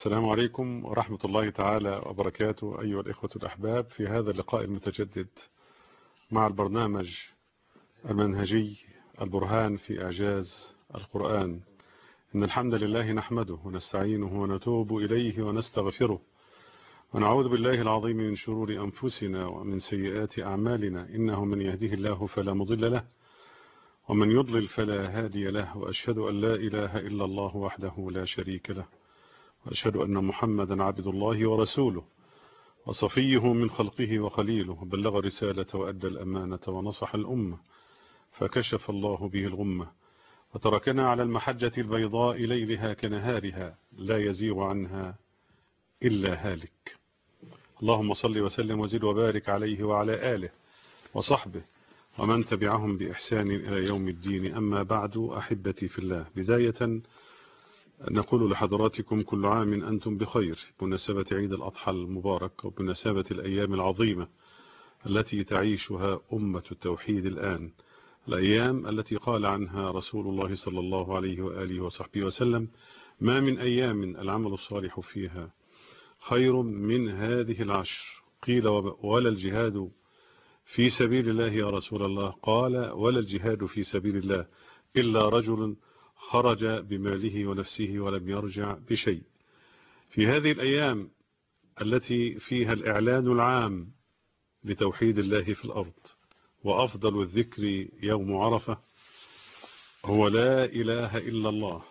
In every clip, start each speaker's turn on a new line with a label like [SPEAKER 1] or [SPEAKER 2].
[SPEAKER 1] السلام عليكم ورحمة الله تعالى وبركاته أيها الإخوة الأحباب في هذا اللقاء المتجدد مع البرنامج المنهجي البرهان في إعجاز القرآن إن الحمد لله نحمده ونستعينه ونتوب إليه ونستغفره ونعوذ بالله العظيم من شرور أنفسنا ومن سيئات أعمالنا إنه من يهده الله فلا مضل له ومن يضلل فلا هادي له وأشهد أن لا إله إلا الله وحده لا شريك له وأشهد أن محمدا عبد الله ورسوله وصفيه من خلقه وخليله بلغ رسالة وأدى الأمانة ونصح الأمة فكشف الله به الغمة وتركنا على المحجة البيضاء ليلها كنهارها لا يزيغ عنها إلا هالك اللهم صل وسلم وزد وبارك عليه وعلى آله وصحبه ومن تبعهم بإحسان إلى يوم الدين أما بعد أحبتي في الله بداية نقول لحضراتكم كل عام أنتم بخير بمناسبة عيد الأضحى المبارك وبمناسبة الأيام العظيمة التي تعيشها أمة التوحيد الآن الأيام التي قال عنها رسول الله صلى الله عليه وآله وصحبه وسلم ما من أيام العمل الصالح فيها خير من هذه العشر قيل ولا الجهاد في سبيل الله يا رسول الله قال ولا الجهاد في سبيل الله إلا رجل خرج بماله ونفسه ولم يرجع بشيء في هذه الأيام التي فيها الإعلان العام لتوحيد الله في الأرض وأفضل الذكر يوم عرفة هو لا إله إلا الله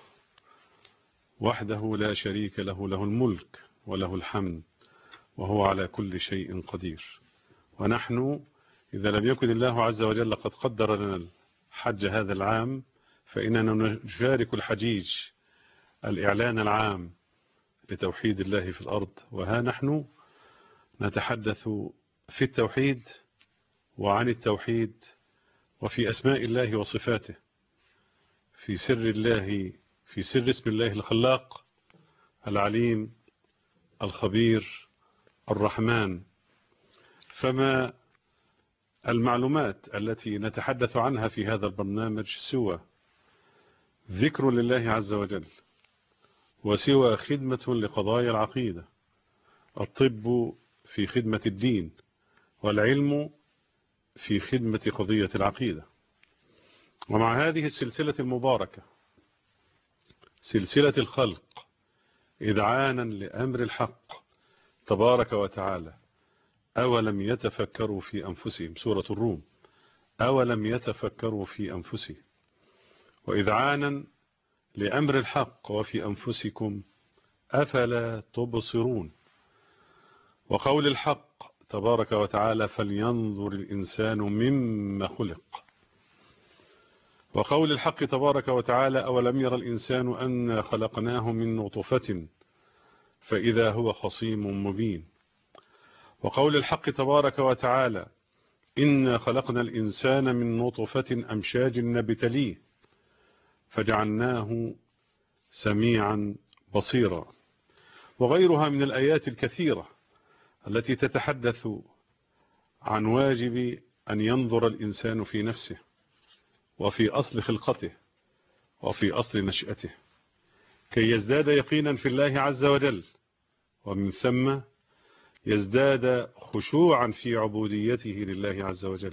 [SPEAKER 1] وحده لا شريك له له الملك وله الحمد وهو على كل شيء قدير ونحن إذا لم يكن الله عز وجل قد قدر لنا الحج هذا العام فإننا نشارك الحجيج الإعلان العام لتوحيد الله في الأرض وها نحن نتحدث في التوحيد وعن التوحيد وفي أسماء الله وصفاته في سر الله في سر اسم الله الخلاق العليم الخبير الرحمن فما المعلومات التي نتحدث عنها في هذا البرنامج سوى ذكر لله عز وجل وسوى خدمة لقضايا العقيدة الطب في خدمة الدين والعلم في خدمة قضية العقيدة ومع هذه السلسلة المباركة سلسلة الخلق إذعانا لأمر الحق تبارك وتعالى أولم يتفكروا في أنفسهم سورة الروم أولم يتفكروا في أنفسهم وإذعانا لأمر الحق وفي أنفسكم أفلا تبصرون وقول الحق تبارك وتعالى فلينظر الإنسان مما خلق وقول الحق تبارك وتعالى أولم ير الإنسان أن خلقناه من نطفة فإذا هو خصيم مبين وقول الحق تبارك وتعالى إنا خلقنا الإنسان من نطفة أمشاج نبتليه فجعلناه سميعا بصيرا وغيرها من الآيات الكثيرة التي تتحدث عن واجب أن ينظر الإنسان في نفسه وفي أصل خلقته وفي أصل نشأته كي يزداد يقينا في الله عز وجل ومن ثم يزداد خشوعا في عبوديته لله عز وجل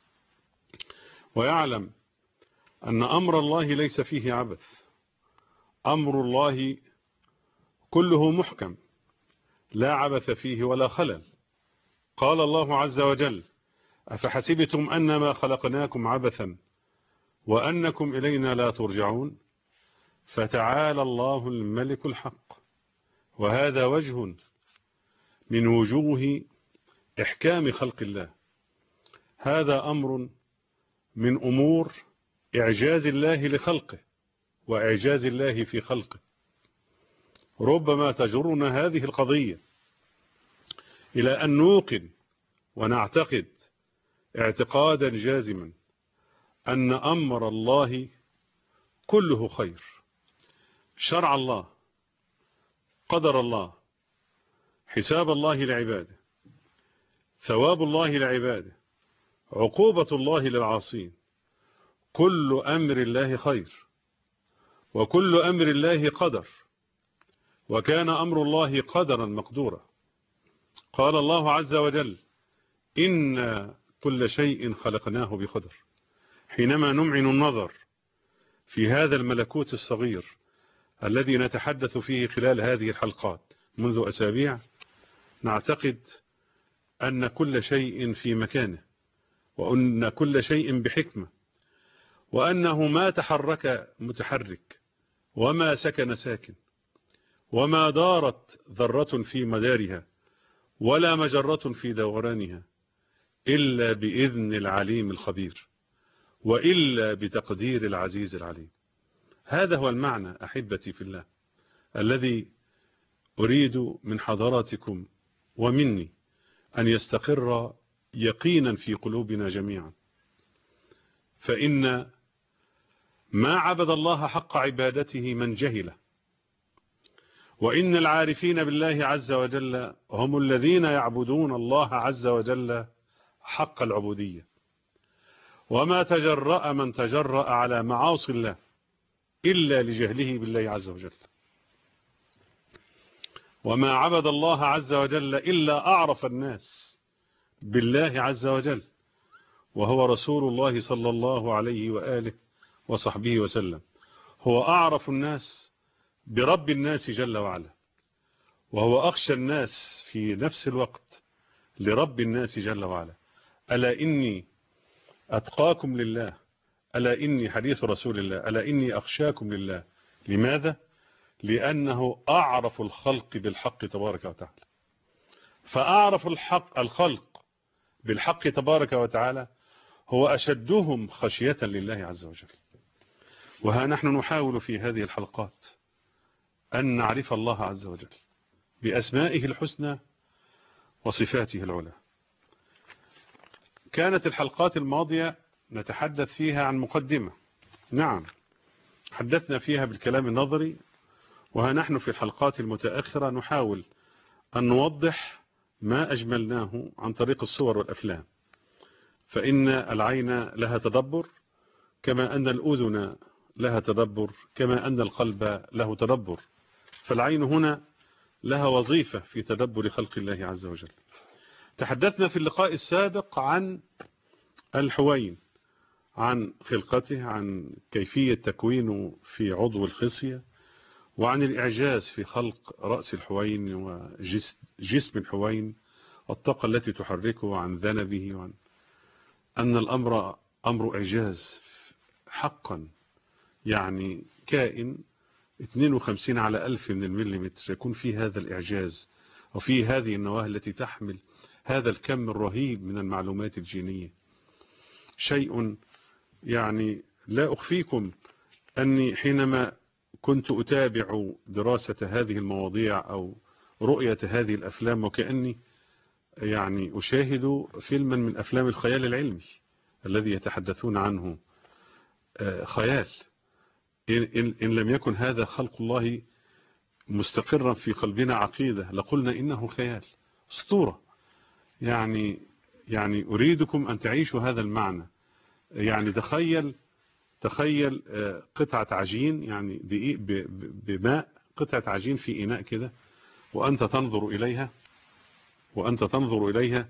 [SPEAKER 1] ويعلم أن أمر الله ليس فيه عبث أمر الله كله محكم لا عبث فيه ولا خلل قال الله عز وجل أفحسبتم أنما خلقناكم عبثا وأنكم إلينا لا ترجعون فتعالى الله الملك الحق وهذا وجه من وجوه إحكام خلق الله هذا أمر من أمور إعجاز الله لخلقه وإعجاز الله في خلقه ربما تجرنا هذه القضية إلى أن نوقن ونعتقد اعتقادا جازما أن أمر الله كله خير شرع الله قدر الله حساب الله لعباده ثواب الله لعباده عقوبة الله للعاصين كل أمر الله خير وكل أمر الله قدر وكان أمر الله قدرا مقدورا قال الله عز وجل إن كل شيء خلقناه بقدر حينما نمعن النظر في هذا الملكوت الصغير الذي نتحدث فيه خلال هذه الحلقات منذ أسابيع نعتقد أن كل شيء في مكانه وأن كل شيء بحكمة وأنه ما تحرك متحرك وما سكن ساكن وما دارت ذرة في مدارها ولا مجرة في دورانها إلا بإذن العليم الخبير وإلا بتقدير العزيز العليم هذا هو المعنى أحبتي في الله الذي أريد من حضراتكم ومني أن يستقر يقينا في قلوبنا جميعا فإن ما عبد الله حق عبادته من جهله وإن العارفين بالله عز وجل هم الذين يعبدون الله عز وجل حق العبودية وما تجرأ من تجرأ على معاصي الله إلا لجهله بالله عز وجل وما عبد الله عز وجل إلا أعرف الناس بالله عز وجل وهو رسول الله صلى الله عليه وآله وصحبه وسلم هو أعرف الناس برب الناس جل وعلا وهو أخشى الناس في نفس الوقت لرب الناس جل وعلا ألا إني أتقاكم لله ألا إني حديث رسول الله ألا إني أخشاكم لله لماذا؟ لأنه أعرف الخلق بالحق تبارك وتعالى فأعرف الحق الخلق بالحق تبارك وتعالى هو أشدهم خشية لله عز وجل وها نحن نحاول في هذه الحلقات أن نعرف الله عز وجل بأسمائه الحسنى وصفاته العلى كانت الحلقات الماضية نتحدث فيها عن مقدمة نعم حدثنا فيها بالكلام النظري وها نحن في الحلقات المتأخرة نحاول أن نوضح ما أجملناه عن طريق الصور والأفلام فإن العين لها تدبر كما أن الأذن لها تدبر كما أن القلب له تدبر فالعين هنا لها وظيفة في تدبر خلق الله عز وجل تحدثنا في اللقاء السابق عن الحوين عن خلقته عن كيفية تكوينه في عضو الخصية وعن الإعجاز في خلق رأس الحوين وجسم الحوين والطاقة التي تحركه عن ذنبه وعن أن الأمر أمر إعجاز حقا يعني كائن 52 على ألف من المليمتر يكون في هذا الإعجاز وفي هذه النواة التي تحمل هذا الكم الرهيب من المعلومات الجينية شيء يعني لا أخفيكم أني حينما كنت أتابع دراسة هذه المواضيع أو رؤية هذه الأفلام وكأني يعني أشاهد فيلما من أفلام الخيال العلمي الذي يتحدثون عنه خيال إن, إن لم يكن هذا خلق الله مستقرا في قلبنا عقيدة لقلنا إنه خيال اسطورة يعني يعني أريدكم أن تعيشوا هذا المعنى يعني تخيل تخيل قطعة عجين يعني دقيق بماء قطعة عجين في إناء كده وأنت تنظر إليها وأنت تنظر إليها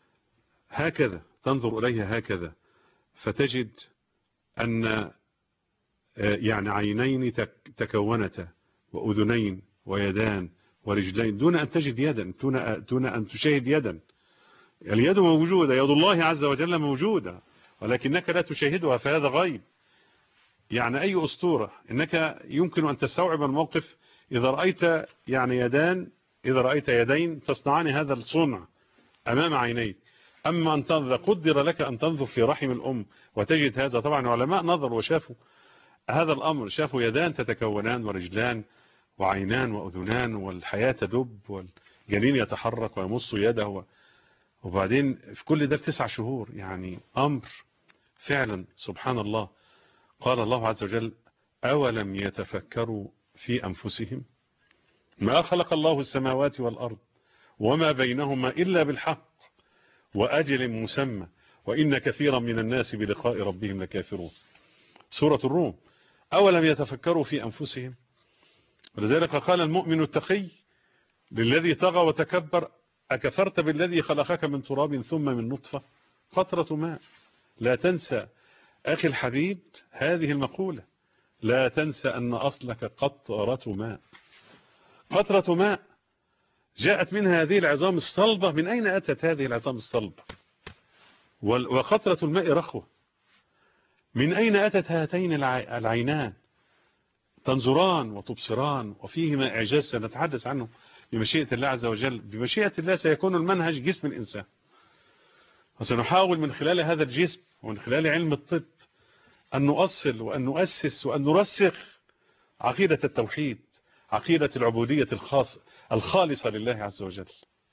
[SPEAKER 1] هكذا تنظر إليها هكذا فتجد أن يعني عينين تكونتا وأذنين ويدان ورجلين دون أن تجد يدا دون أن تشاهد يدا اليد موجودة يد الله عز وجل موجودة ولكنك لا تشاهدها فهذا غيب يعني أي أسطورة إنك يمكن أن تستوعب الموقف إذا رأيت يعني يدان إذا رأيت يدين تصنعان هذا الصنع أمام عينيك أما أن تنظر قدر لك أن تنظر في رحم الأم وتجد هذا طبعا علماء نظر وشافوا هذا الأمر شافوا يدان تتكونان ورجلان وعينان وأذنان والحياة تدب والجنين يتحرك ويمص يده وبعدين في كل ده في تسع شهور يعني أمر فعلا سبحان الله قال الله عز وجل أولم يتفكروا في أنفسهم ما خلق الله السماوات والأرض وما بينهما إلا بالحق وأجل مسمى وإن كثيرا من الناس بلقاء ربهم لكافرون سورة الروم أولم يتفكروا في أنفسهم ولذلك قال المؤمن التقي للذي طغى وتكبر أكفرت بالذي خلقك من تراب ثم من نطفة قطرة ماء لا تنسى أخي الحبيب هذه المقولة لا تنسى أن أصلك قطرة ماء قطرة ماء جاءت منها هذه العظام الصلبة من أين أتت هذه العظام الصلبة وقطرة الماء رخوة من أين أتت هاتين العينان تنظران وتبصران وفيهما إعجاز سنتحدث عنه بمشيئة الله عز وجل بمشيئة الله سيكون المنهج جسم الإنسان وسنحاول من خلال هذا الجسم ومن خلال علم الطب أن نؤصل وأن نؤسس وأن نرسخ عقيدة التوحيد عقيدة العبودية الخاص الخالصة لله عز وجل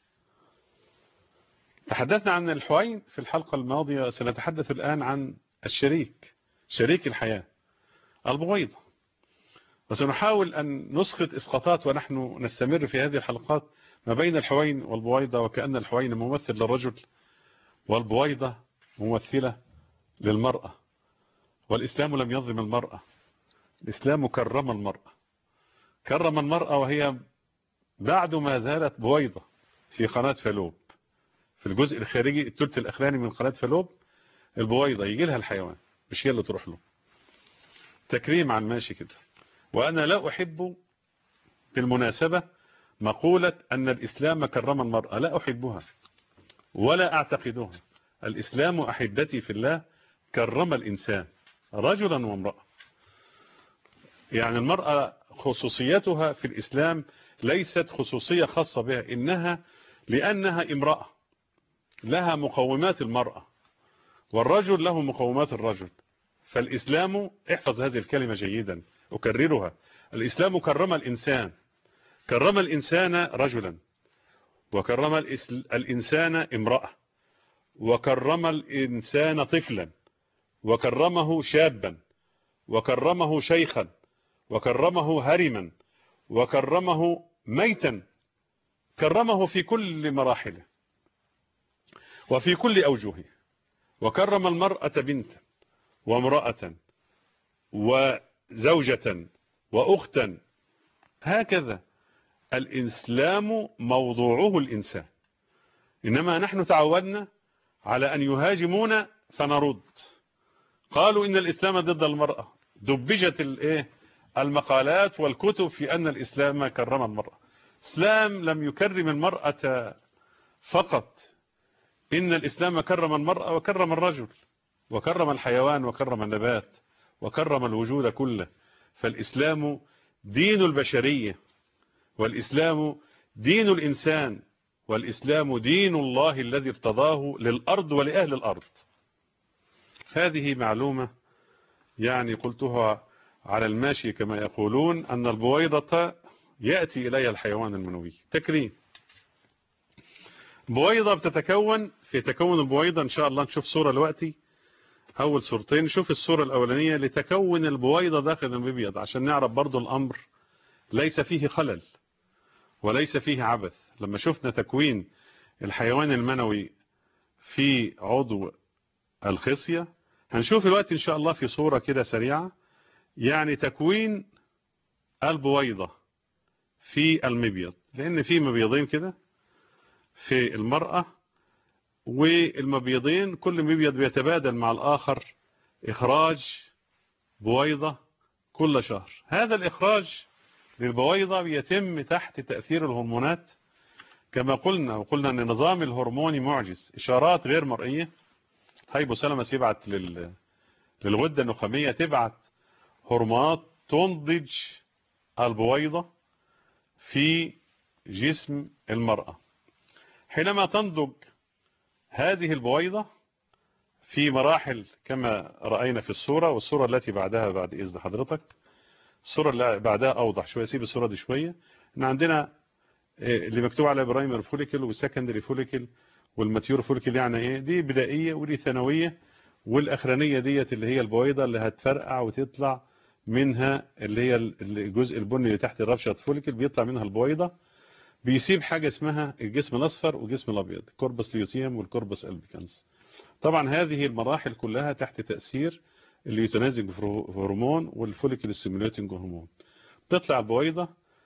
[SPEAKER 1] تحدثنا عن الحوين في الحلقة الماضية سنتحدث الآن عن الشريك شريك الحياة البويضة وسنحاول أن نسقط إسقاطات ونحن نستمر في هذه الحلقات ما بين الحوين والبويضة وكأن الحوين ممثل للرجل والبويضة ممثلة للمرأة والإسلام لم يظلم المرأة الإسلام كرم المرأة كرم المرأة وهي بعد ما زالت بويضة في قناة فالوب في الجزء الخارجي الثلث الأخراني من قناة فالوب البويضة يجي لها الحيوان مش هي اللي تروح له تكريم عن ماشي كده وأنا لا أحب بالمناسبة مقولة أن الإسلام كرم المرأة لا أحبها ولا أعتقدها الإسلام أحبتي في الله كرم الإنسان رجلا وامرأة يعني المرأة خصوصيتها في الإسلام ليست خصوصية خاصة بها إنها لأنها امرأة لها مقومات المرأة والرجل له مقومات الرجل فالإسلام احفظ هذه الكلمة جيدا أكررها الإسلام كرم الإنسان كرم الإنسان رجلا وكرم الإنسان امرأة وكرم الإنسان طفلا وكرمه شابا وكرمه شيخا وكرمه هرما وكرمه ميتا كرمه في كل مراحله وفي كل أوجهه وكرم المرأة بنتا وامرأة وزوجة وأختا هكذا الإسلام موضوعه الإنسان إنما نحن تعودنا على أن يهاجمون فنرد قالوا إن الإسلام ضد المرأة دبجت الايه المقالات والكتب في أن الإسلام كرم المرأة الإسلام لم يكرم المرأة فقط إن الإسلام كرم المرأة وكرم الرجل وكرم الحيوان وكرم النبات وكرم الوجود كله فالإسلام دين البشرية والإسلام دين الإنسان والإسلام دين الله الذي ارتضاه للأرض ولأهل الأرض هذه معلومة يعني قلتها على الماشي كما يقولون أن البويضة يأتي إليها الحيوان المنوي تكريم بويضة بتتكون في تكون البويضة إن شاء الله نشوف صورة دلوقتي أول صورتين نشوف الصورة الأولانية لتكون البويضة داخل المبيض عشان نعرف برضو الأمر ليس فيه خلل وليس فيه عبث لما شفنا تكوين الحيوان المنوي في عضو الخصية هنشوف الوقت إن شاء الله في صورة كده سريعة يعني تكوين البويضة في المبيض لأن في مبيضين كده في المرأة والمبيضين كل مبيض بيتبادل مع الآخر إخراج بويضة كل شهر هذا الإخراج للبويضة بيتم تحت تأثير الهرمونات كما قلنا وقلنا أن النظام الهرموني معجز إشارات غير مرئية هايبوثالاموس يبعت لل... للغدة النخامية تبعت هرمونات تنضج البويضة في جسم المرأة حينما تنضج هذه البويضة في مراحل كما رأينا في الصورة والصورة التي بعدها بعد إذن حضرتك الصورة اللي بعدها أوضح شوية سيب الصورة دي شوية إن عندنا اللي مكتوب على برايمر فوليكل والسكندري فوليكل والماتيور فوليكل يعني ايه دي بدائية ودي ثانوية والأخرانية ديت اللي هي البويضة اللي هتفرقع وتطلع منها اللي هي الجزء البني اللي تحت الرفشة فوليكل بيطلع منها البويضة بيسيب حاجة اسمها الجسم الأصفر والجسم الأبيض كوربس ليوتيوم والكوربس البيكانس طبعا هذه المراحل كلها تحت تأثير اللي يتنازج هرمون والفوليكل ستيموليتنج هرمون بتطلع البويضة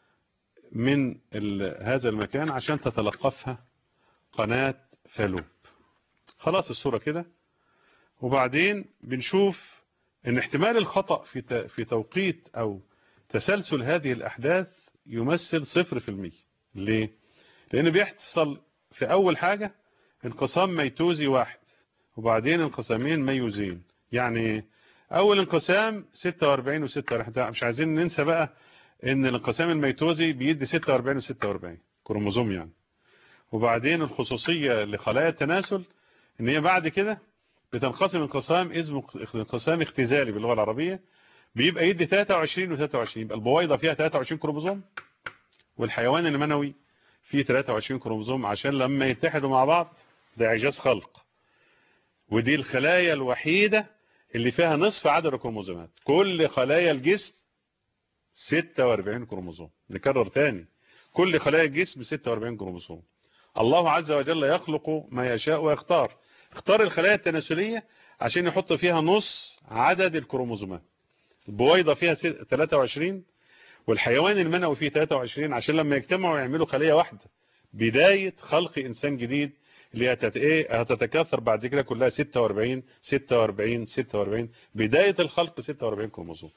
[SPEAKER 1] من هذا المكان عشان تتلقفها قناة فالوب خلاص الصورة كده وبعدين بنشوف ان احتمال الخطأ في في توقيت او تسلسل هذه الاحداث يمثل صفر في المية ليه لان بيحصل في اول حاجة انقسام ميتوزي واحد وبعدين انقسامين ميوزين يعني اول انقسام 46 و46 مش عايزين ننسى بقى ان الانقسام الميتوزي بيدي 46 و46 كروموزوم يعني وبعدين الخصوصية لخلايا التناسل ان هي بعد كده بتنقسم انقسام اسمه انقسام اختزالي باللغة العربية بيبقى يدي 23 و23 يبقى البويضة فيها 23 كروموزوم والحيوان المنوي فيه 23 كروموزوم عشان لما يتحدوا مع بعض ده اعجاز خلق ودي الخلايا الوحيدة اللي فيها نصف عدد الكروموزومات كل خلايا الجسم 46 كروموزوم نكرر تاني كل خلايا الجسم 46 كروموزوم الله عز وجل يخلق ما يشاء ويختار اختار الخلايا التناسلية عشان يحط فيها نص عدد الكروموزومات البويضة فيها 23 والحيوان المنوي فيه 23 عشان لما يجتمعوا يعملوا خلية واحدة بداية خلق إنسان جديد اللي هتت ايه هتتكاثر بعد كده كلها 46 46 46 بداية الخلق 46 كروموزوم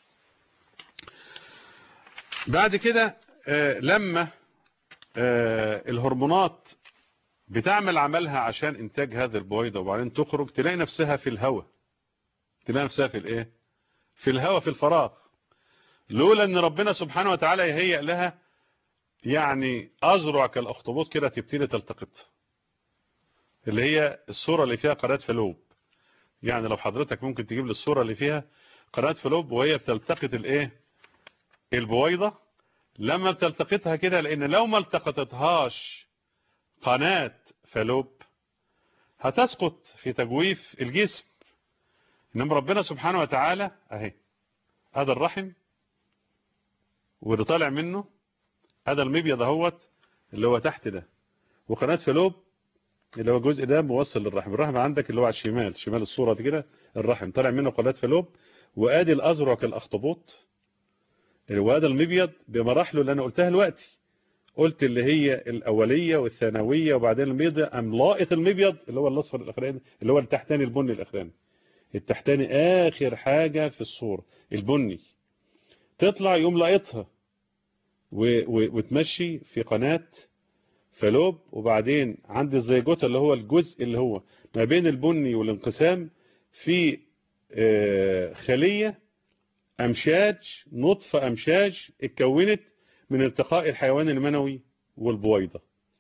[SPEAKER 1] بعد كده آه لما آه الهرمونات بتعمل عملها عشان انتاج هذا البويضة وبعدين تخرج تلاقي نفسها في الهواء تلاقي نفسها في الايه في الهواء في الفراغ لولا ان ربنا سبحانه وتعالى يهيئ لها يعني اذرع كالاخطبوط كده تبتدي تلتقط اللي هي الصورة اللي فيها قناة فلوب يعني لو حضرتك ممكن تجيب لي الصورة اللي فيها قناة فلوب وهي بتلتقط الايه البويضة لما بتلتقطها كده لان لو ما التقطتهاش قناة فلوب هتسقط في تجويف الجسم انما ربنا سبحانه وتعالى اهي هذا الرحم واللي طالع منه هذا المبيض اهوت اللي هو تحت ده وقناة فلوب اللي هو الجزء ده موصل للرحم الرحم عندك اللي هو على الشمال شمال الصورة دي كده الرحم طالع منه قناة فلوب وادي الازرق كالاخطبوط وهذا المبيض بمراحله اللي انا قلتها دلوقتي قلت اللي هي الاوليه والثانويه وبعدين المبيض ام لاقط المبيض اللي هو الاصفر الاخراني اللي هو التحتاني البني الاخراني التحتاني اخر حاجه في الصوره البني تطلع يقوم لاقطها وتمشي في قناه فلوب وبعدين عند الزيجوتا اللي هو الجزء اللي هو ما بين البني والانقسام في خليه امشاج نطفه امشاج اتكونت من التقاء الحيوان المنوي والبويضة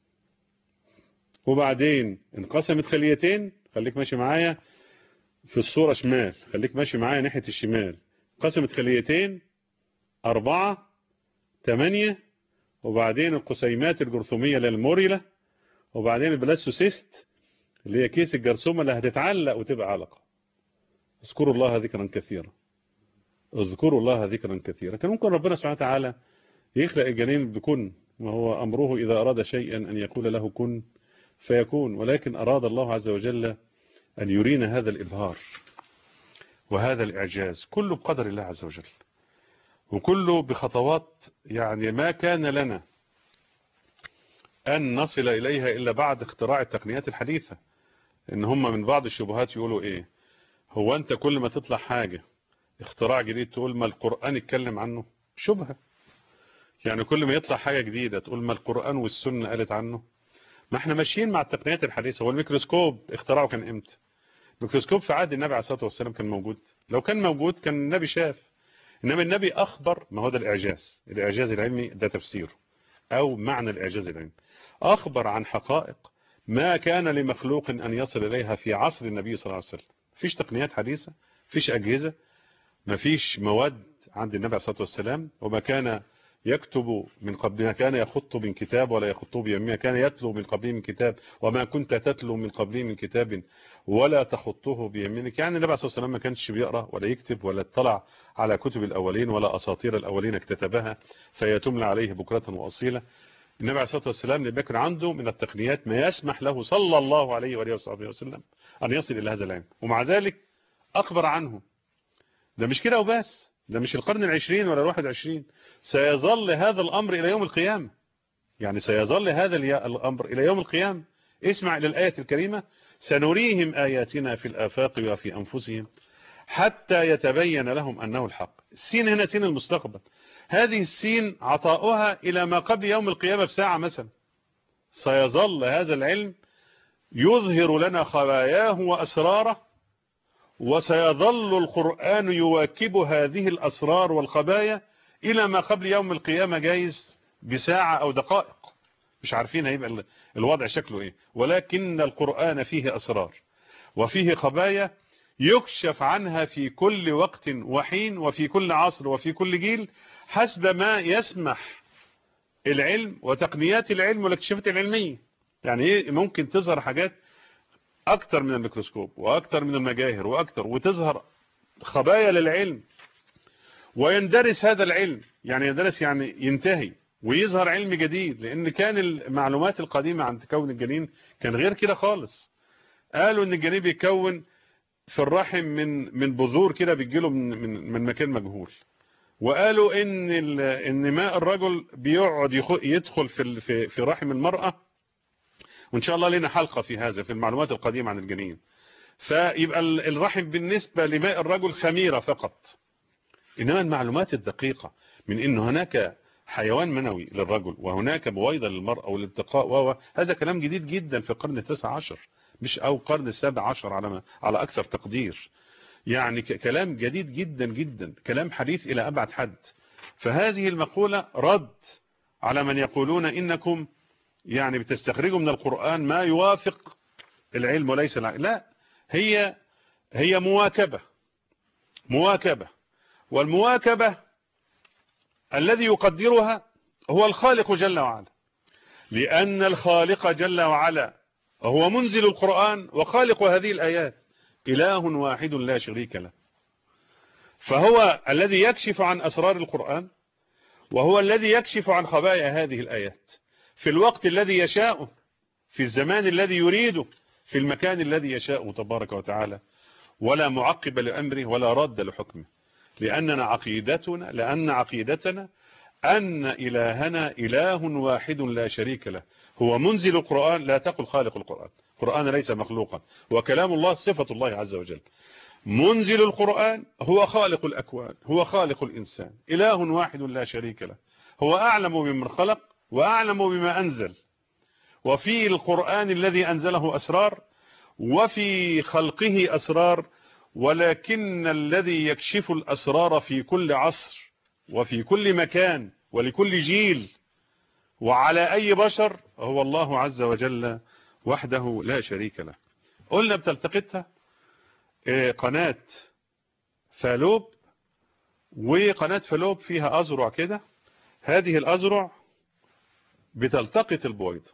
[SPEAKER 1] وبعدين انقسمت خليتين خليك ماشي معايا في الصورة شمال خليك ماشي معايا ناحية الشمال انقسمت خليتين أربعة ثمانية وبعدين القسيمات الجرثومية للموريلا وبعدين البلاسوسيست اللي هي كيس الجرثومة اللي هتتعلق وتبقى علقة اذكروا الله ذكرا كثيرا اذكروا الله ذكرا كثيرا كان ممكن ربنا سبحانه وتعالى يخلق الجنين بكن وهو أمره إذا أراد شيئا أن يقول له كن فيكون ولكن أراد الله عز وجل أن يرينا هذا الإبهار وهذا الإعجاز كله بقدر الله عز وجل وكله بخطوات يعني ما كان لنا أن نصل إليها إلا بعد اختراع التقنيات الحديثة إن هم من بعض الشبهات يقولوا إيه هو أنت كل ما تطلع حاجة اختراع جديد تقول ما القرآن اتكلم عنه شبهة يعني كل ما يطلع حاجة جديدة تقول ما القرآن والسنة قالت عنه ما احنا ماشيين مع التقنيات الحديثة هو الميكروسكوب اختراعه كان امتى الميكروسكوب في عهد النبي عليه الصلاة والسلام كان موجود لو كان موجود كان النبي شاف انما النبي اخبر ما هو ده الاعجاز الاعجاز العلمي ده تفسيره او معنى الاعجاز العلمي اخبر عن حقائق ما كان لمخلوق ان يصل اليها في عصر النبي صلى الله عليه وسلم مفيش تقنيات حديثة مفيش اجهزة مفيش مواد عند النبي عليه الصلاة والسلام وما كان يكتب من قبلها كان يخط من كتاب ولا يخطه بيمينه كان يتلو من قبله من كتاب وما كنت تتلو من قبله من كتاب ولا تخطه بيمينك يعني النبي صلى الله عليه وسلم ما كانش بيقرا ولا يكتب ولا اطلع على كتب الاولين ولا اساطير الاولين اكتتبها فهي تملى عليه بكره واصيله النبي عليه الصلاه والسلام لم يكن عنده من التقنيات ما يسمح له صلى الله عليه واله وصحبه وسلم ان يصل الى هذا العلم ومع ذلك اخبر عنه ده مش كده وبس ده مش القرن العشرين ولا الواحد عشرين سيظل هذا الأمر إلى يوم القيامة يعني سيظل هذا الأمر إلى يوم القيامة اسمع إلى الآية الكريمة سنريهم آياتنا في الآفاق وفي أنفسهم حتى يتبين لهم أنه الحق السين هنا سين المستقبل هذه السين عطاؤها إلى ما قبل يوم القيامة بساعة مثلا سيظل هذا العلم يظهر لنا خباياه وأسراره وسيظل القرآن يواكب هذه الأسرار والخبايا إلى ما قبل يوم القيامة جايز بساعة أو دقائق مش عارفين هيبقى الوضع شكله إيه ولكن القرآن فيه أسرار وفيه خبايا يكشف عنها في كل وقت وحين وفي كل عصر وفي كل جيل حسب ما يسمح العلم وتقنيات العلم والاكتشافات العلمية يعني ايه ممكن تظهر حاجات اكتر من الميكروسكوب واكتر من المجاهر واكتر وتظهر خبايا للعلم ويندرس هذا العلم يعني يندرس يعني ينتهي ويظهر علم جديد لان كان المعلومات القديمة عن تكون الجنين كان غير كده خالص قالوا ان الجنين بيكون في الرحم من من بذور كده بتجيله من من من مكان مجهول وقالوا ان ان ماء الرجل بيقعد يدخل في في في رحم المرأة وان شاء الله لنا حلقة في هذا في المعلومات القديمة عن الجنين فيبقى الرحم بالنسبة لماء الرجل خميرة فقط انما المعلومات الدقيقة من ان هناك حيوان منوي للرجل وهناك بويضة للمرأة والالتقاء وهو هذا كلام جديد جدا في القرن التاسع عشر مش او قرن السابع عشر على ما على اكثر تقدير يعني كلام جديد جدا جدا كلام حديث الى ابعد حد فهذه المقولة رد على من يقولون انكم يعني بتستخرجوا من القرآن ما يوافق العلم وليس العلم لا هي هي مواكبة مواكبة والمواكبة الذي يقدرها هو الخالق جل وعلا لأن الخالق جل وعلا هو منزل القرآن وخالق هذه الآيات إله واحد لا شريك له فهو الذي يكشف عن أسرار القرآن وهو الذي يكشف عن خبايا هذه الآيات في الوقت الذي يشاء في الزمان الذي يريده في المكان الذي يشاء تبارك وتعالى ولا معقب لأمره ولا رد لحكمه لأننا عقيدتنا لأن عقيدتنا أن إلهنا إله واحد لا شريك له هو منزل القرآن لا تقل خالق القرآن القرآن ليس مخلوقا وكلام الله صفة الله عز وجل منزل القرآن هو خالق الأكوان هو خالق الإنسان إله واحد لا شريك له هو أعلم بمن خلق وأعلم بما أنزل وفي القرآن الذي أنزله أسرار وفي خلقه أسرار ولكن الذي يكشف الأسرار في كل عصر وفي كل مكان ولكل جيل وعلى أي بشر هو الله عز وجل وحده لا شريك له قلنا بتلتقطها قناة فالوب وقناة فالوب فيها أزرع كده هذه الأزرع بتلتقط البويضة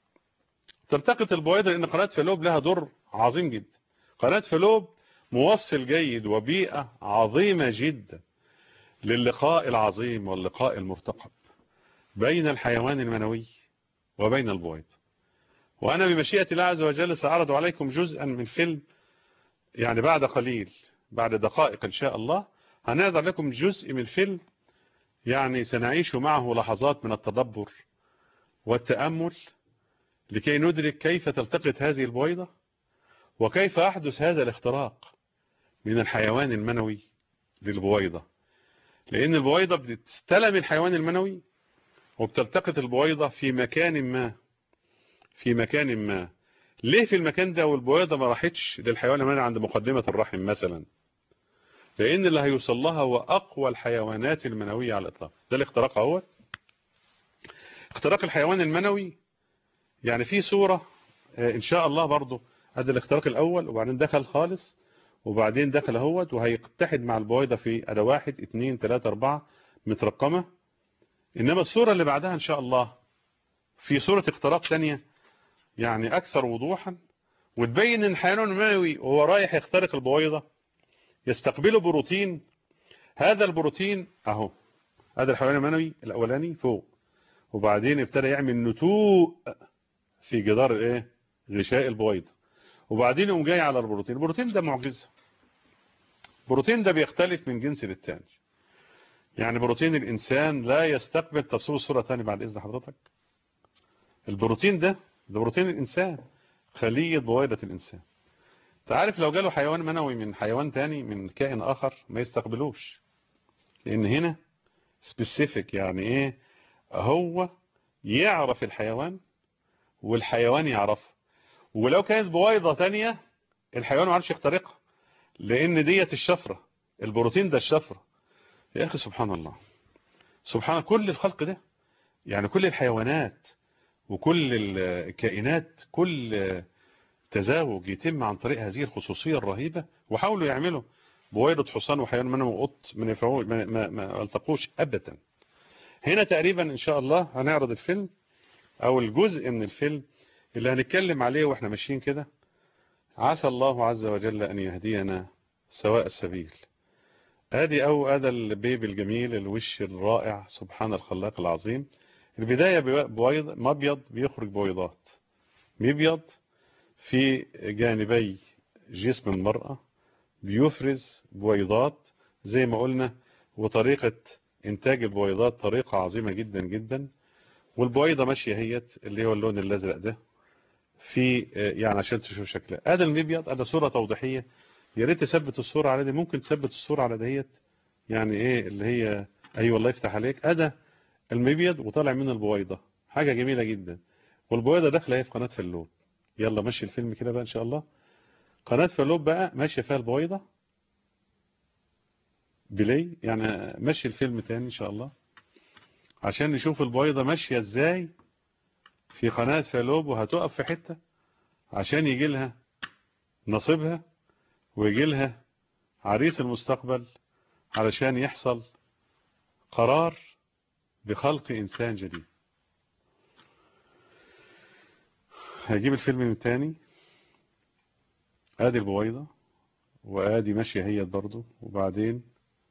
[SPEAKER 1] تلتقط البويضة لأن قناة فالوب لها دور عظيم جدا قناة فالوب موصل جيد وبيئة عظيمة جدا للقاء العظيم واللقاء المرتقب بين الحيوان المنوي وبين البويض وأنا بمشيئة الله عز وجل سأعرض عليكم جزءا من فيلم يعني بعد قليل بعد دقائق إن شاء الله هنعرض لكم جزء من فيلم يعني سنعيش معه لحظات من التدبر والتأمل لكي ندرك كيف تلتقط هذه البويضة وكيف أحدث هذا الاختراق من الحيوان المنوي للبويضة لأن البويضة بتستلم الحيوان المنوي وبتلتقط البويضة في مكان ما في مكان ما ليه في المكان ده والبويضة ما راحتش للحيوان المنوي عند مقدمة الرحم مثلا لأن اللي هيوصل لها هو أقوى الحيوانات المنوية على الإطلاق ده الاختراق اهوت اختراق الحيوان المنوي يعني في صورة ان شاء الله برضو هذا الاختراق الاول وبعدين دخل خالص وبعدين دخل اهوت وهيتحد مع البويضة في اداة واحد اتنين تلاتة اربعة مترقمة انما الصورة اللي بعدها ان شاء الله في صورة اختراق تانية يعني اكثر وضوحا وتبين ان الحيوان المنوي وهو رايح يخترق البويضة يستقبله بروتين هذا البروتين اهو هذا الحيوان المنوي الاولاني فوق وبعدين ابتدى يعمل نتوء في جدار الايه غشاء البويضه وبعدين يقوم جاي على البروتين البروتين ده معجزه البروتين ده بيختلف من جنس للتاني يعني بروتين الانسان لا يستقبل تفصيل الصوره ثاني بعد اذن حضرتك البروتين ده ده بروتين الانسان خلية بويضة الانسان تعرف لو جاله حيوان منوي من حيوان تاني من كائن اخر ما يستقبلوش لان هنا سبيسيفيك يعني ايه هو يعرف الحيوان والحيوان يعرفه ولو كانت بويضة تانية الحيوان ما عرفش يخترقها لان ديت الشفرة البروتين ده الشفرة يا اخي سبحان الله سبحان كل الخلق ده يعني كل الحيوانات وكل الكائنات كل تزاوج يتم عن طريق هذه الخصوصية الرهيبة وحاولوا يعملوا بويضة حصان وحيوان منهم وقط من يفعول ما, ما, ما التقوش أبدا هنا تقريبا إن شاء الله هنعرض الفيلم أو الجزء من الفيلم اللي هنتكلم عليه وإحنا ماشيين كده عسى الله عز وجل أن يهدينا سواء السبيل ادي او ادي البيبي الجميل الوش الرائع سبحان الخلاق العظيم البداية بويض مبيض بيخرج بويضات مبيض في جانبي جسم المرأة بيفرز بويضات زي ما قلنا وطريقة انتاج البويضات طريقة عظيمة جدا جدا والبويضة ماشية هيت اللي هو اللون الازرق ده في يعني عشان تشوف شكلها ادي المبيض ادي صورة توضيحية يا ريت تثبت الصورة على دي ممكن تثبت الصورة على ديت يعني ايه اللي هي ايوه الله يفتح عليك ادى المبيض وطالع من البويضة حاجة جميلة جدا والبويضة داخله اهي في قناة فلوب يلا مشي الفيلم كده بقى ان شاء الله قناة فلوب بقى ماشية فيها البويضة بلي يعني مشي الفيلم تاني ان شاء الله عشان نشوف البويضة ماشية ازاي في قناة فلوب وهتقف في حتة عشان يجي لها نصيبها ويجي لها عريس المستقبل علشان يحصل قرار بخلق إنسان جديد هجيب الفيلم من تاني ادي البويضة وادي ماشية هي برضو وبعدين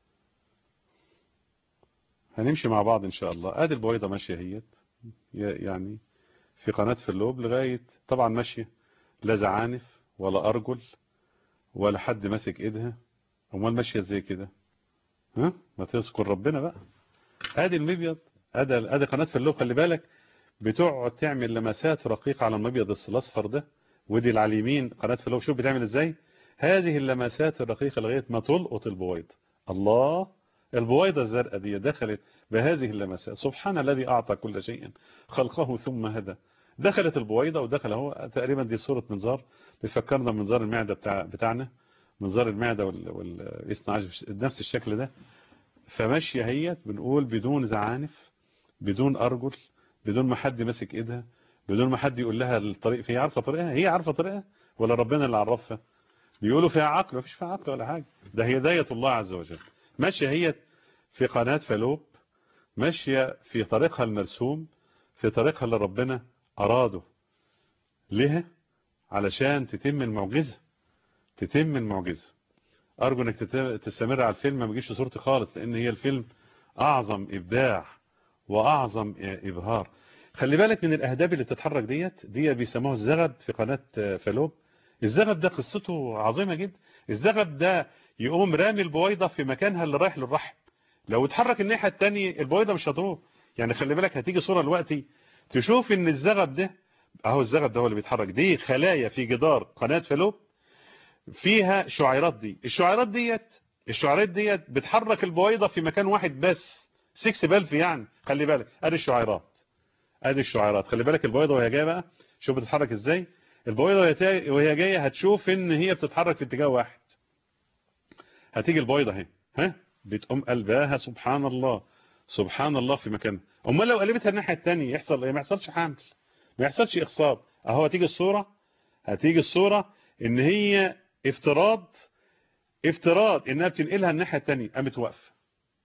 [SPEAKER 1] هنمشي مع بعض ان شاء الله ادي البويضة ماشية هي يعني في قناة في اللوب لغاية طبعا ماشية لا زعانف ولا ارجل ولا حد ماسك ايدها امال ماشيه ازاي كده ها ما تذكر ربنا بقى ادي المبيض ادي ادي قناه في اللوب خلي بالك بتقعد تعمل لمسات رقيقه على المبيض الاصفر ده ودي اللي على اليمين قناه في اللوب شوف بتعمل ازاي هذه اللمسات الرقيقه لغايه ما تلقط البويضه الله البويضه الزرقاء دي دخلت بهذه اللمسات سبحان الذي اعطى كل شيء خلقه ثم هدى دخلت البويضة ودخل اهو تقريبا دي صورة منظار بيفكرنا منظار المعدة بتاع بتاعنا منظار المعدة وال, وال... نفس الشكل ده فماشية هي بنقول بدون زعانف بدون أرجل بدون ما حد ماسك ايدها بدون ما حد يقول لها الطريق هي عارفة طريقها هي عارفة طريقها ولا ربنا اللي عرفها بيقولوا فيها عقل مفيش فيها عقل ولا حاجة ده هداية الله عز وجل ماشية هي في قناة فلوب ماشية في طريقها المرسوم في طريقها اللي ربنا أراده ليه علشان تتم المعجزة تتم المعجزة أرجو أنك تستمر على الفيلم ما بيجيش صورتي خالص لأن هي الفيلم أعظم إبداع وأعظم إبهار خلي بالك من الأهداب اللي بتتحرك ديت دي بيسموها الزغب في قناة فلوب الزغب ده قصته عظيمة جدا الزغب ده يقوم رامي البويضة في مكانها اللي رايح للرحم لو اتحرك الناحية التانية البويضة مش هتروح يعني خلي بالك هتيجي صورة دلوقتي تشوف ان الزغب ده اهو الزغب ده هو اللي بيتحرك دي خلايا في جدار قناة فلوب فيها شعيرات دي الشعيرات ديت الشعيرات ديت بتحرك البويضة في مكان واحد بس 6 بلف يعني خلي بالك ادي الشعيرات ادي الشعيرات خلي بالك البويضة وهي جايه بقى شوف بتتحرك ازاي البويضة وهي جايه هتشوف ان هي بتتحرك في اتجاه واحد هتيجي البويضة اهي ها بتقوم قلبها سبحان الله سبحان الله في مكانها امال لو قلبتها الناحيه الثانيه يحصل ايه ما يحصلش حمل ما يحصلش اخصاب اهو هتيجي الصوره هتيجي الصوره ان هي افتراض افتراض انها بتنقلها الناحيه الثانيه قامت واقفه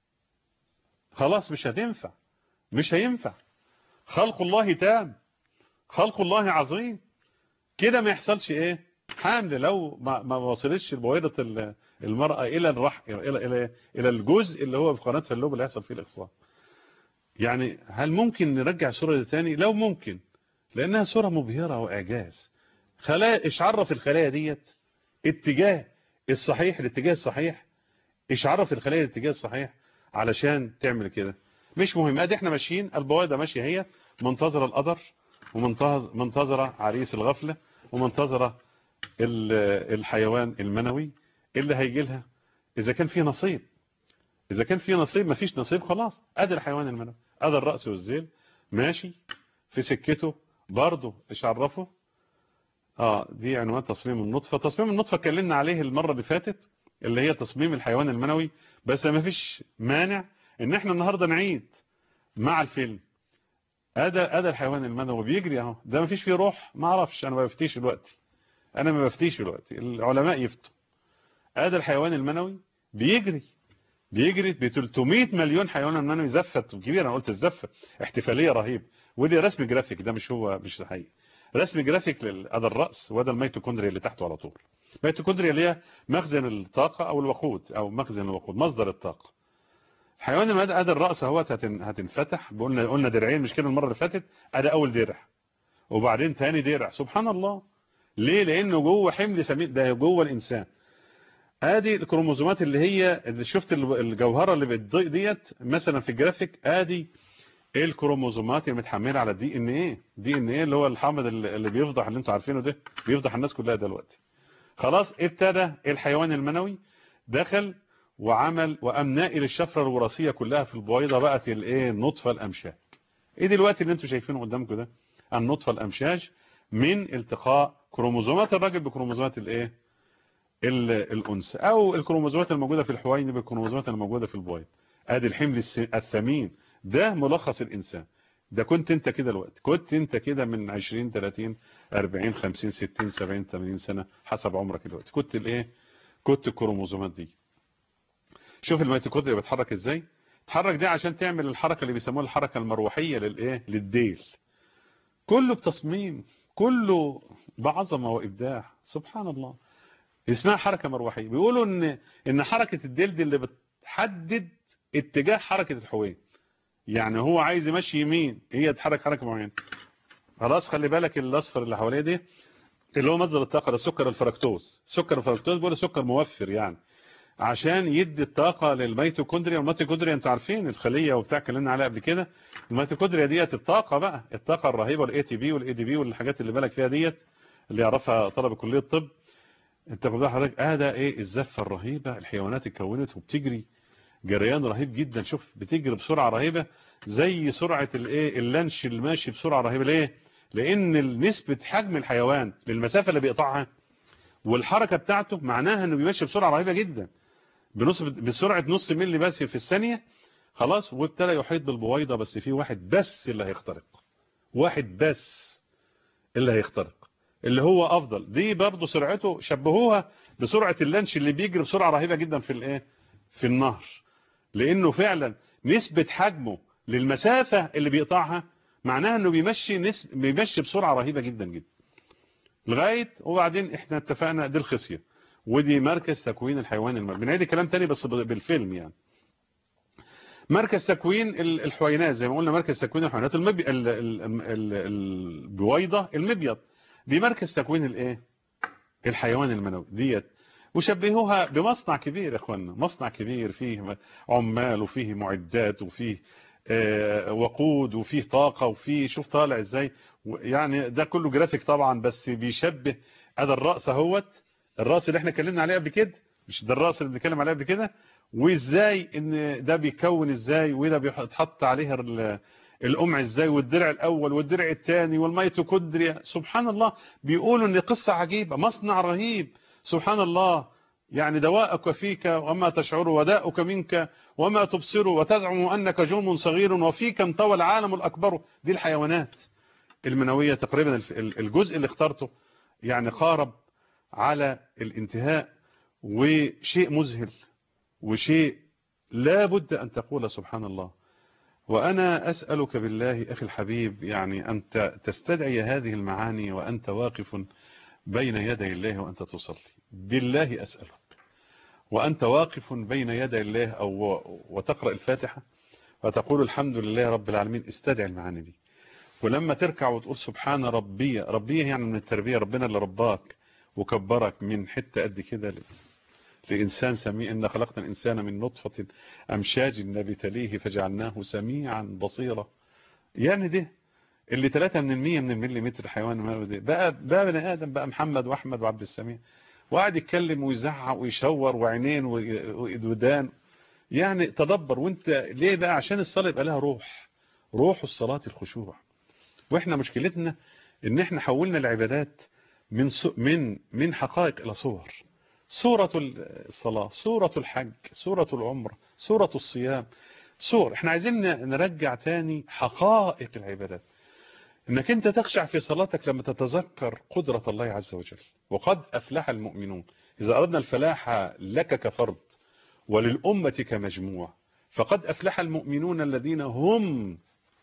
[SPEAKER 1] خلاص مش هتنفع مش هينفع خلق الله تام خلق الله عظيم كده ما يحصلش ايه حمل لو ما, ما وصلتش بويضه المراه الى الرحم الى الى الى الجزء اللي هو في قناه فاللوب اللي هيحصل فيه الاخصاب يعني هل ممكن نرجع الصوره دي تاني لو ممكن لانها صوره مبهره واعجاز خلايا ايش عرف الخلايا ديت اتجاه الصحيح الاتجاه الصحيح ايش عرف الخلايا الاتجاه الصحيح علشان تعمل كده مش مهم ادي احنا ماشيين البويضه ماشيه هي منتظره القدر ومنتظرة عريس الغفلة ومنتظرة الحيوان المنوي اللي هيجي لها إذا كان فيه نصيب إذا كان فيه نصيب مفيش نصيب خلاص أدي الحيوان المنوي أدي الرأس والذيل ماشي في سكته برضه ايش عرفه اه دي عنوان تصميم النطفة تصميم النطفة اتكلمنا عليه المرة اللي فاتت اللي هي تصميم الحيوان المنوي بس ما فيش مانع ان احنا النهاردة نعيد مع الفيلم ادى ادى الحيوان المنوي بيجري اهو ده ما فيش فيه روح ما اعرفش انا ما بفتيش دلوقتي انا ما بفتيش دلوقتي العلماء يفتوا ادى الحيوان المنوي بيجري بيجري ب 300 مليون حيوان منوي زفت كبيره انا قلت الزفه احتفاليه رهيبه ودي رسم جرافيك ده مش هو مش حقيقي رسم جرافيك لهذا الراس وده الميتوكوندريا اللي تحته على طول الميتوكوندريا اللي هي مخزن الطاقه او الوقود او مخزن الوقود مصدر الطاقه حيوان المدى ادي الراس اهوت هتنفتح قلنا قلنا درعين مش كده المره اللي فاتت ادي اول درع وبعدين تاني درع سبحان الله ليه لانه جوه حمل سمين ده جوه الانسان ادي الكروموزومات اللي هي اللي شفت الجوهره اللي بتضيق ديت مثلا في الجرافيك ادي الكروموزومات اللي متحمله على الدي ان ايه دي ان ايه اللي هو الحامض اللي بيفضح اللي انتوا عارفينه ده بيفضح الناس كلها دلوقتي خلاص ابتدى الحيوان المنوي دخل وعمل وقام ناقل الشفره الوراثيه كلها في البويضه بقت الايه النطفه الامشاج ايه دلوقتي اللي انتوا شايفينه قدامكم ده النطفه الامشاج من التقاء كروموزومات الراجل بكروموزومات الايه الانثى او الكروموزومات الموجوده في الحويني بالكروموزومات الموجوده في البويض ادي الحمل الثمين ده ملخص الانسان ده كنت انت كده الوقت كنت انت كده من 20 30 40 50 60 70 80 سنه حسب عمرك الوقت كنت الايه كنت الكروموزومات دي شوف الميتوكوندريا بتتحرك ازاي تحرك دي عشان تعمل الحركه اللي بيسموها الحركه المروحيه للايه للديل كله بتصميم كله بعظمه وابداع سبحان الله اسمها حركه مروحيه بيقولوا ان ان حركه الديل دي اللي بتحدد اتجاه حركه الحوين يعني هو عايز يمشي يمين هي تحرك حركه معينه خلاص خلي بالك الاصفر اللي حواليه ده اللي هو مصدر الطاقه ده سكر الفركتوز سكر الفركتوز بيقول سكر موفر يعني عشان يدي الطاقه للميتوكوندريا والميتوكوندريا انتوا عارفين الخليه وبتاع اتكلمنا عليها قبل كده الميتوكوندريا ديت الطاقه بقى الطاقه الرهيبه الاي تي بي والاي دي بي والحاجات اللي بالك فيها ديت اللي يعرفها طلبه كليه الطب انت بقى حضرتك اه ده ايه الزفه الرهيبه الحيوانات اتكونت وبتجري جريان رهيب جدا شوف بتجري بسرعه رهيبه زي سرعه الايه اللانش اللي ماشي بسرعه رهيبه ليه لان نسبه حجم الحيوان للمسافه اللي بيقطعها والحركه بتاعته معناها انه بيمشي بسرعه رهيبه جدا بنص بسرعه نص ملي بس في الثانيه خلاص وابتدى يحيط بالبويضه بس في واحد بس اللي هيخترق واحد بس اللي هيخترق اللي هو افضل دي برضه سرعته شبهوها بسرعه اللانش اللي بيجري بسرعه رهيبه جدا في الايه في النهر لانه فعلا نسبه حجمه للمسافه اللي بيقطعها معناها انه بيمشي نسب بيمشي بسرعه رهيبه جدا جدا لغايه وبعدين احنا اتفقنا دي الخصيه ودي مركز تكوين الحيوان المنوي بنعيد الكلام تاني بس بالفيلم يعني مركز تكوين الحوينات زي ما قلنا مركز تكوين الحيوانات المبي... ال... ال... ال... البويضه المبيض دي مركز تكوين الايه الحيوان المنوي ديت وشبهوها بمصنع كبير يا اخوانا مصنع كبير فيه عمال وفيه معدات وفيه آه وقود وفيه طاقه وفيه شوف طالع ازاي يعني ده كله جرافيك طبعا بس بيشبه ادي الراس اهوت الراس اللي احنا اتكلمنا عليه قبل كده مش ده الراس اللي بنتكلم عليه قبل كده وازاي ان ده بيكون ازاي وده بيتحط عليها القمع ازاي والدرع الاول والدرع الثاني والميتوكوندريا سبحان الله بيقولوا ان قصه عجيبه مصنع رهيب سبحان الله يعني دواءك فيك وما تشعر وداءك منك وما تبصر وتزعم انك جرم صغير وفيك انطوى العالم الاكبر دي الحيوانات المنويه تقريبا الجزء اللي اخترته يعني قارب على الانتهاء وشيء مذهل وشيء لا بد أن تقول سبحان الله وأنا أسألك بالله أخي الحبيب يعني أنت تستدعي هذه المعاني وأنت واقف بين يدي الله وأنت تصلي بالله أسألك وأنت واقف بين يدي الله أو وتقرأ الفاتحة وتقول الحمد لله رب العالمين استدعي المعاني دي ولما تركع وتقول سبحان ربي ربي يعني من التربية ربنا اللي رباك وكبرك من حتة قد كده لإنسان سميع إن خلقنا الإنسان من نطفة أمشاج نبتليه فجعلناه سميعا بصيرا يعني ده اللي 3 من المية من المليمتر حيوان منوي ده بقى بقى بني ادم بقى محمد واحمد وعبد السميع وقعد يتكلم ويزعق ويشور وعينين ودان يعني تدبر وانت ليه بقى عشان الصلاه يبقى لها روح روح الصلاه الخشوع واحنا مشكلتنا ان احنا حولنا العبادات من من من حقائق الى صور صورة الصلاة صورة الحج صورة العمرة صورة الصيام صور احنا عايزين نرجع تاني حقائق العبادات انك انت تخشع في صلاتك لما تتذكر قدرة الله عز وجل وقد افلح المؤمنون اذا اردنا الفلاح لك كفرد وللأمة كمجموع فقد افلح المؤمنون الذين هم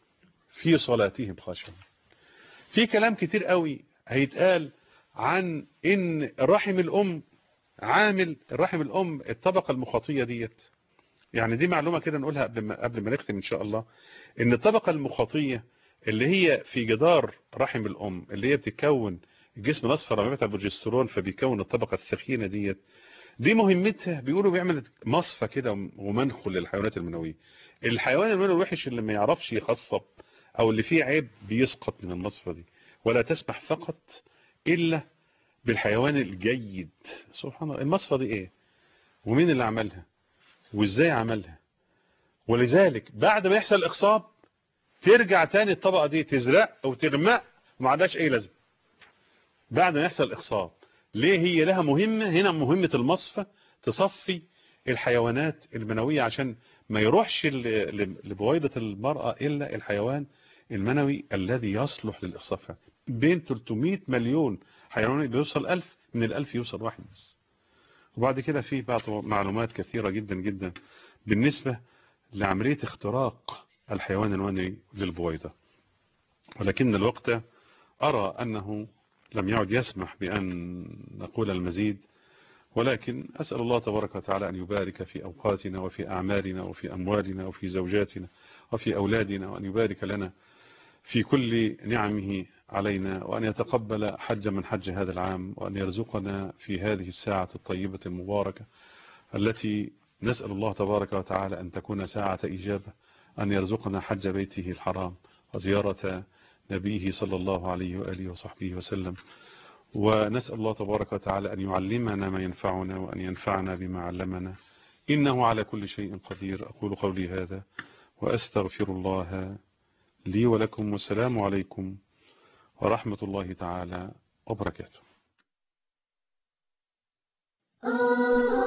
[SPEAKER 1] في صلاتهم خاشعون في كلام كتير قوي هيتقال عن ان رحم الام عامل رحم الام الطبقة المخاطية ديت يعني دي معلومة كده نقولها قبل ما قبل ما نختم ان شاء الله ان الطبقة المخاطية اللي هي في جدار رحم الام اللي هي بتكون الجسم الاصفر لما بيبقى البروجسترون فبيكون الطبقة الثخينة ديت دي مهمتها بيقولوا بيعمل مصفى كده ومنخل للحيوانات المنوية الحيوان المنوي الوحش اللي ما يعرفش يخصب او اللي فيه عيب بيسقط من المصفى دي ولا تسمح فقط الا بالحيوان الجيد سبحان الله المصفى دي ايه ومين اللي عملها وازاي عملها ولذلك بعد ما يحصل اخصاب ترجع تاني الطبقة دي تزرق او تغمق وما عندهاش اي لازمه بعد ما يحصل اخصاب ليه هي لها مهمة هنا مهمة المصفى تصفي الحيوانات المنوية عشان ما يروحش لبويضة المرأة إلا الحيوان المنوي الذي يصلح للإخصاف بين 300 مليون حيوان بيوصل 1000 من الألف يوصل واحد بس وبعد كده في بعض معلومات كثيرة جدا جدا بالنسبة لعملية اختراق الحيوان المنوي للبويضة ولكن الوقت أرى أنه لم يعد يسمح بأن نقول المزيد ولكن أسأل الله تبارك وتعالى أن يبارك في أوقاتنا وفي أعمالنا وفي أموالنا وفي زوجاتنا وفي أولادنا وأن يبارك لنا في كل نعمه علينا وأن يتقبل حج من حج هذا العام وأن يرزقنا في هذه الساعة الطيبة المباركة التي نسأل الله تبارك وتعالى أن تكون ساعة إجابة أن يرزقنا حج بيته الحرام وزيارة نبيه صلى الله عليه وآله وصحبه وسلم ونسأل الله تبارك وتعالى أن يعلمنا ما ينفعنا وأن ينفعنا بما علمنا إنه على كل شيء قدير أقول قولي هذا وأستغفر الله لي ولكم والسلام عليكم ورحمة الله تعالى وبركاته